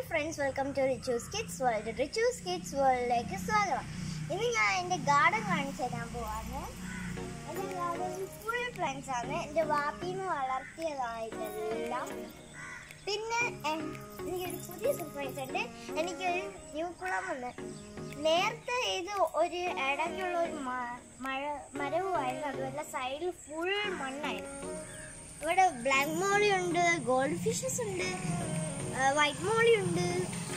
Friends welcome to Richu's kids world Richu's kids വേൾഡിലേക്ക് സ്വാഗതം ഇന്ന് ഞാൻ എൻ്റെ ഗാർഡൻ കാണിച്ചു തരാൻ പോവാണ് എൻ്റെ ഗാർഡനിൽ ഫുൾ പ്ലാന്റ്സ് ആണ് എൻ്റെ വാപ്പീന്ന് വളർത്തിയതായിട്ടെല്ലാം പിന്നെ എ- എനിക്കൊരു പുതിയ സർപ്രൈസ് ഉണ്ട് എനിക്കൊരു ന്യൂ കുളം വന്ന് നേരത്തെ ഇത് ഒരു ഇടയ്ക്കുള്ള ഒരു മ- മഴ മരവുമായിരുന്നു അതുപോലെ സൈഡിൽ ഫുൾ മണ്ണായിരുന്നു ഇവിടെ ബ്ലാക്ക് മോളി ഉണ്ട് ഗോൾഡ് ഫിഷസ് ഉണ്ട് വൈറ്റ് മോളി ഉണ്ട്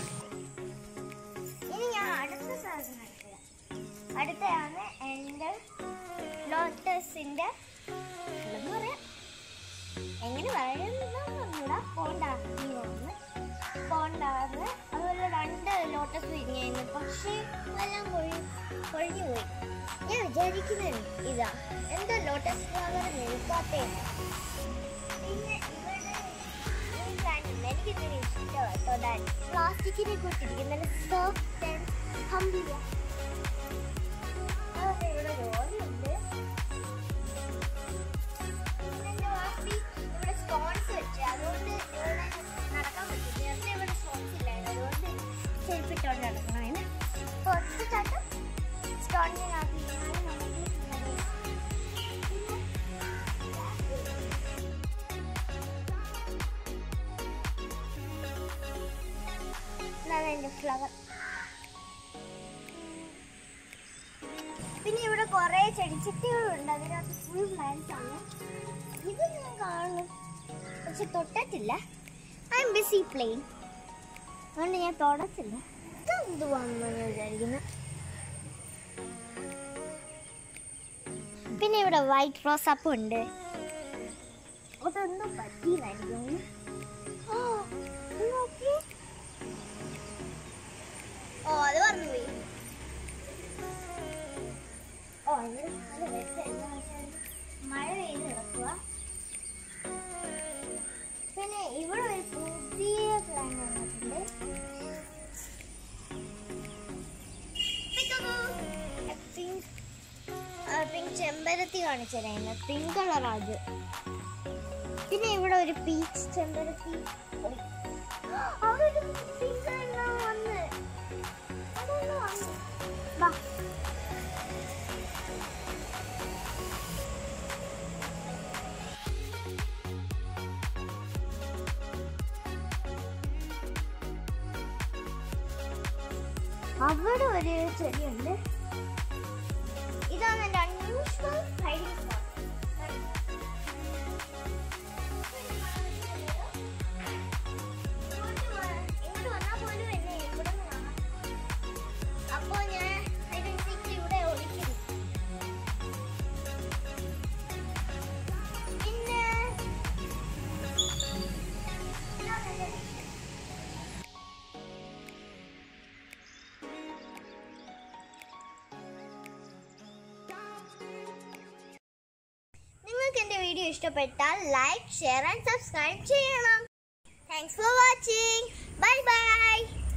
ഇനി ഞാൻ അടുത്ത സാധനം കാണിച്ചുതരാം. അടുത്തയാണ് എൻ്റെ ലോട്ടസിൻ്റെ എന്താ പറയാ എങ്ങനെ പറയുന്നൂടാ പോണ്ടാന്ന് പോണ്ടാന്ന് അതുപോലെ രണ്ട് ലോട്ടസ് വിരിഞ്ഞായിരുന്നു പക്ഷേ എല്ലാം കൊഴി കൊഴിഞ്ഞു പോയി ഞാൻ വിചാരിക്കുന്നത് ഇതാ എന്താ ലോട്ടസ് ഫ്ലവർ നിൽക്കാത്തേ പിന്നെ ഇവിടെ ഈ plant ഇല്ലേ, എനിക്കിതിന് ഇഷ്ടമാണ് തൊടാൻ പ്ലാസ്റ്റിക്കിനെ കൂട്ടിരിക്കും നല്ല സോഫ്റ്റ് ആൻഡ് ഹംബിയ ഇവിടെ ലോറിയുണ്ട് പിന്നെ എൻ്റെ വാപ്പി ഇവിടെ സ്റ്റോൺസ് വെച്ച് അതുകൊണ്ട് ഇവിടെ നടക്കാൻ പറ്റും നേരത്തെ ഇവിടെ സ്റ്റോൺസ് ഇല്ലായിരുന്നു അതുകൊണ്ട് ചെരുപ്പിട്ടോണ്ട് നടക്കണമായിരുന്നു കുറച്ച് ചട്ടം സ്റ്റോണിനകത്ത് നമുക്ക് ഇതാണ് എൻ്റെ ഫ്ലവർ പിന്നെ ഇവിടെ കുറെ ചെടിച്ചട്ടികളുണ്ട് അതിനകത്ത് ഫുൾ പ്ലാന്റ്സ് ആണ് ഇത് ഞാൻ കാണുന്നു പക്ഷെ തൊട്ടിട്ടില്ല ഐ എം ബിസി പ്ലെയിൻ അതുകൊണ്ട് ഞാൻ തൊടത്തില്ല ഇതെന്ത് വന്നു വിചാരിക്കുന്നു പിന്നെ ഇവിടെ വൈറ്റ് റോസ് അപ്പ് ഉണ്ട് അതൊന്നും പറ്റിയില്ലായിരിക്കും ഓ ഇത് നോക്കിയേ ഓ അത് പറഞ്ഞു പോയി ഓ ഇവിടെ നല്ല വെട്ടം എന്താ വെച്ചാൽ മഴ പെയ്ത് കിടക്കുക പിന്നെ ഇവിടെ ഒരു പുതിയ പ്ലാൻ വന്നിട്ടുണ്ട് പിങ്ക് പിങ്ക് ചെമ്പരത്തി കാണിച്ചു തരാം പിങ്ക് കളറാ അത് പിന്നെ ഇവിടെ ഒരു പീച്ച് ചെമ്പരത്തി ഒരു- അവിടെ ഒരു പിങ്ക് എല്ലാം വന്ന് അതൊന്ന് വന്ന് വാ അവിടെ ഒരു ചെടിയുണ്ട് ഇതാണ് എൻ്റെ അൺയൂഷ്വൽ ഹൈഡിങ് സ്പോട്ട് ഇങ്ങോട്ട് വന്നാൽ പോലും എന്നെ ഇവിടെ കാണാം അപ്പോൾ ഞാൻ ഐഡന്റിറ്റി ഇവിടെ ഒളിക്കുന്നു പിന്നെ ഇതാണ് എൻ്റെ നിങ്ങൾക്ക് എൻ്റെ വീഡിയോ ഇഷ്ടപ്പെട്ടാൽ ലൈക്ക് ഷെയർ ആൻഡ് സബ്സ്ക്രൈബ് ചെയ്യണം thanks for watching bye by